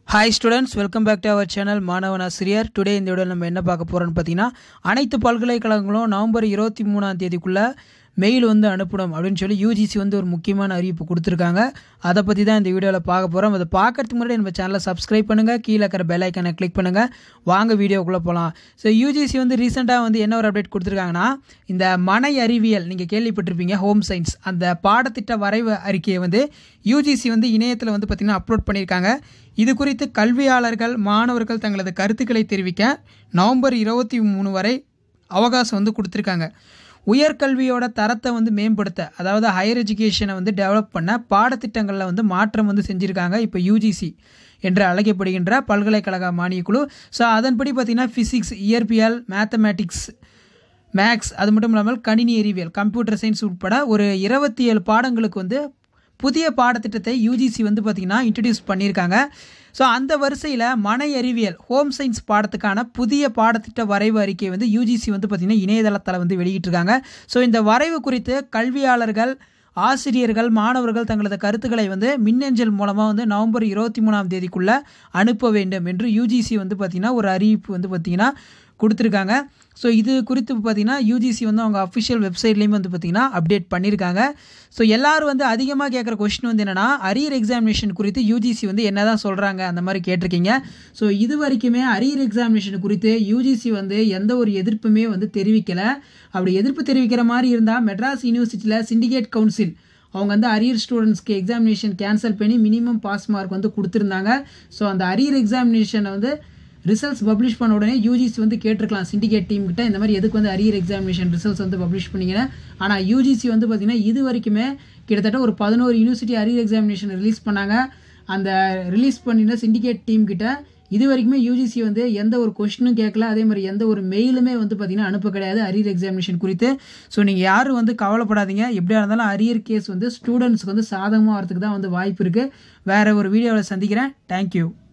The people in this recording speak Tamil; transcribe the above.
hi students welcome back to our channel மாணவன் ஆசிரியர் டுடே இந்த வீடியோவில் நம்ம என்ன பார்க்க போகிறோம்னு பார்த்தீங்கன்னா அனைத்து பல்கலைக்கழகங்களும் நவம்பர் இருபத்தி மூணாம் தேதிக்குள்ளே மெயில் வந்து அனுப்பணும் அப்படின்னு சொல்லி யூஜிசி வந்து ஒரு முக்கியமான அறிவிப்பு கொடுத்துருக்காங்க அதை பற்றி தான் இந்த வீடியோவில் பார்க்க போகிறோம் அதை பார்க்கறதுக்கு முன்னாடி நம்ம சேனலை சப்ஸ்கிரைப் பண்ணுங்கள் கீழே இருக்கிற பெல் ஐக்கனை கிளிக் பண்ணுங்கள் வாங்க வீடியோக்குள்ளே போகலாம் ஸோ யூஜிசி வந்து ரீசெண்டாக வந்து என்ன ஒரு அப்டேட் கொடுத்துருக்காங்கன்னா இந்த மனை அறிவியல் நீங்கள் கேள்விப்பட்டிருப்பீங்க ஹோம் சயின்ஸ் அந்த பாடத்திட்ட வரைவு அறிக்கையை வந்து யூஜிசி வந்து இணையத்தில் வந்து பார்த்திங்கன்னா அப்லோட் பண்ணியிருக்காங்க இது குறித்து கல்வியாளர்கள் மாணவர்கள் தங்களது கருத்துக்களை தெரிவிக்க நவம்பர் இருபத்தி மூணு வரை அவகாசம் வந்து கொடுத்துருக்காங்க உயர்கல்வியோட தரத்தை வந்து மேம்படுத்த அதாவது ஹையர் எஜுகேஷனை வந்து டெவலப் பண்ண பாடத்திட்டங்களில் வந்து மாற்றம் வந்து செஞ்சுருக்காங்க இப்போ யூஜிசி என்று அழைக்கப்படுகின்ற பல்கலைக்கழக மானியக்குழு ஸோ அதன்படி பார்த்திங்கன்னா ஃபிசிக்ஸ் இயற்பியல் மேத்தமேட்டிக்ஸ் மேக்ஸ் அது மட்டும் இல்லாமல் கணினி அறிவியல் கம்ப்யூட்டர் சயின்ஸ் உட்பட ஒரு இருபத்தி ஏழு பாடங்களுக்கு வந்து புதிய பாடத்திட்டத்தை யூஜிசி வந்து பார்த்திங்கன்னா இன்ட்ரடியூஸ் பண்ணியிருக்காங்க ஸோ அந்த வரிசையில் மனை அறிவியல் ஹோம் சயின்ஸ் பாடத்துக்கான புதிய பாடத்திட்ட வரைவு அறிக்கை வந்து யூஜிசி வந்து பார்த்திங்கன்னா இணையதளத்தில் வந்து வெளியிட்டிருக்காங்க ஸோ இந்த வரைவு குறித்து கல்வியாளர்கள் ஆசிரியர்கள் மாணவர்கள் தங்களது கருத்துக்களை வந்து மின்னஞ்சல் மூலமாக வந்து நவம்பர் இருபத்தி மூணாம் தேதிக்குள்ளே அனுப்ப வேண்டும் என்று யூஜிசி வந்து பார்த்திங்கன்னா ஒரு அறிவிப்பு வந்து பார்த்திங்கன்னா கொடுத்துருக்காங்க ஸோ இது குறித்து பார்த்திங்கன்னா யூஜிசி வந்து அவங்க அஃபிஷியல் வெப்சைட்லேயும் வந்து பார்த்திங்கன்னா அப்டேட் பண்ணியிருக்காங்க ஸோ எல்லோரும் வந்து அதிகமாக கேட்குற கொஸ்டின் வந்து என்னென்னா அரியர் எக்ஸாமினேஷன் குறித்து யூஜிசி வந்து என்ன தான் சொல்கிறாங்க அந்த மாதிரி கேட்டிருக்கீங்க ஸோ இது வரைக்குமே அரியர் எக்ஸாமினேஷன் குறித்து யூஜிசி வந்து எந்த ஒரு எதிர்ப்புமே வந்து தெரிவிக்கலை அப்படி எதிர்ப்பு தெரிவிக்கிற மாதிரி இருந்தால் மெட்ராஸ் யூனிவர்சிட்டியில் சிண்டிகேட் கவுன்சில் அவங்க வந்து அரியர் ஸ்டூடெண்ட்ஸ்க்கு எக்ஸாமினேஷன் கேன்சல் பண்ணி மினிமம் பாஸ் மார்க் வந்து கொடுத்துருந்தாங்க ஸோ அந்த அரியர் எக்ஸாமினேஷனை வந்து ரிசல்ட்ஸ் பப்ளிஷ் பண்ண உடனே யூஜிசி வந்து கேட்டிருக்கலாம் சிண்டிகேட் டீம் கிட்ட இந்த மாதிரி எதுக்கு வந்து அரியர் எக்ஸாமினேஷன் ரிசல்ட்ஸ் வந்து பப்ளிஷ் பண்ணிங்கன்னா ஆனால் யூஜிசி வந்து பார்த்திங்கன்னா இது வரைக்குமே கிட்டத்தட்ட ஒரு பதினோரு யூனிவர்சிட்டி அரியர் எக்ஸாமினேஷன் ரிலீஸ் பண்ணாங்க அந்த ரிலீஸ் பண்ணின சிண்டிகேட் டீம் கிட்ட இது வரைக்குமே யூஜிசி வந்து எந்த ஒரு கொஸ்டினும் கேட்கல அதே மாதிரி எந்த ஒரு மெயிலுமே வந்து பார்த்திங்கன்னா அனுப்ப கிடையாது அரியர் எக்ஸாமினேஷன் குறித்து ஸோ நீங்கள் யாரும் வந்து கவலைப்படாதீங்க எப்படியா இருந்தாலும் அரியர் கேஸ் வந்து ஸ்டூடெண்ட்ஸ்க்கு வந்து சாதகமாக வரதுக்கு தான் வந்து வாய்ப்பு இருக்குது வேறு ஒரு வீடியோவில் சந்திக்கிறேன் தேங்க்யூ